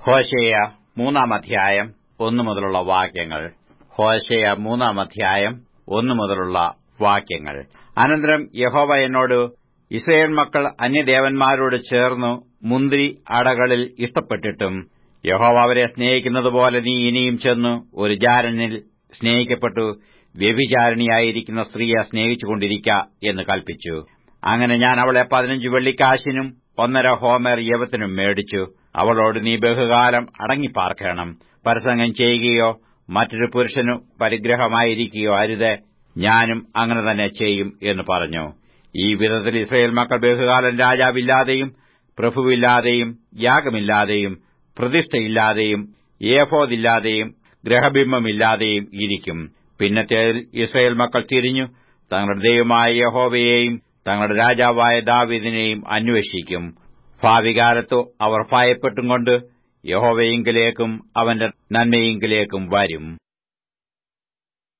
ഹോശേയ മൂന്നാം അധ്യായം ഒന്നു മുതലുള്ള വാക്യങ്ങൾ ഹോശേയ മൂന്നാം അധ്യായം ഒന്നു മുതലുള്ള വാക്യങ്ങൾ അനന്തരം യഹോവ എന്നോട് ഇസ്രയേൽ മക്കൾ അന്യദേവന്മാരോട് ചേർന്നു മുന്തിരി അടകളിൽ ഇഷ്ടപ്പെട്ടിട്ടും യഹോവ അവരെ സ്നേഹിക്കുന്നതുപോലെ നീ ഇനിയും ചെന്നു ഒരു ജാരനിൽ സ്നേഹിക്കപ്പെട്ടു വ്യഭിചാരിണിയായിരിക്കുന്ന സ്ത്രീയെ സ്നേഹിച്ചുകൊണ്ടിരിക്ക എന്ന് കൽപ്പിച്ചു അങ്ങനെ ഞാൻ അവളെ പതിനഞ്ച് വെള്ളിക്കാശിനും ഒന്നര ഹോമർ യവത്തിനും മേടിച്ചു അവളോട് നീ ബഹുകാലം അടങ്ങിപ്പാർക്കണം പരസംഗം ചെയ്യുകയോ മറ്റൊരു പുരുഷനു പരിഗ്രഹമായിരിക്കുകയോ അരുത് ഞാനും അങ്ങനെ തന്നെ ചെയ്യും എന്ന് പറഞ്ഞു ഈ വിധത്തിൽ ഇസ്രയേൽ മക്കൾ ബഹുകാലം രാജാവില്ലാതെയും പ്രഭുവില്ലാതെയും യാഗമില്ലാതെയും പ്രതിഷ്ഠയില്ലാതെയും ഏഫോദില്ലാതെയും ഗ്രഹബിംബമില്ലാതെയും ഇരിക്കും പിന്നത്തേതിൽ ഇസ്രയേൽ മക്കൾ തിരിഞ്ഞു തങ്ങളുടെ ദൈവമായ യഹോവയെയും തങ്ങളുടെ രാജാവായ ദാവീദിനെയും അന്വേഷിക്കും ഭാവികാലത്തു അവർ ഭയപ്പെട്ടും കൊണ്ട് യഹോവയെങ്കിലേക്കും അവന്റെ നന്മയെങ്കിലേക്കും വരും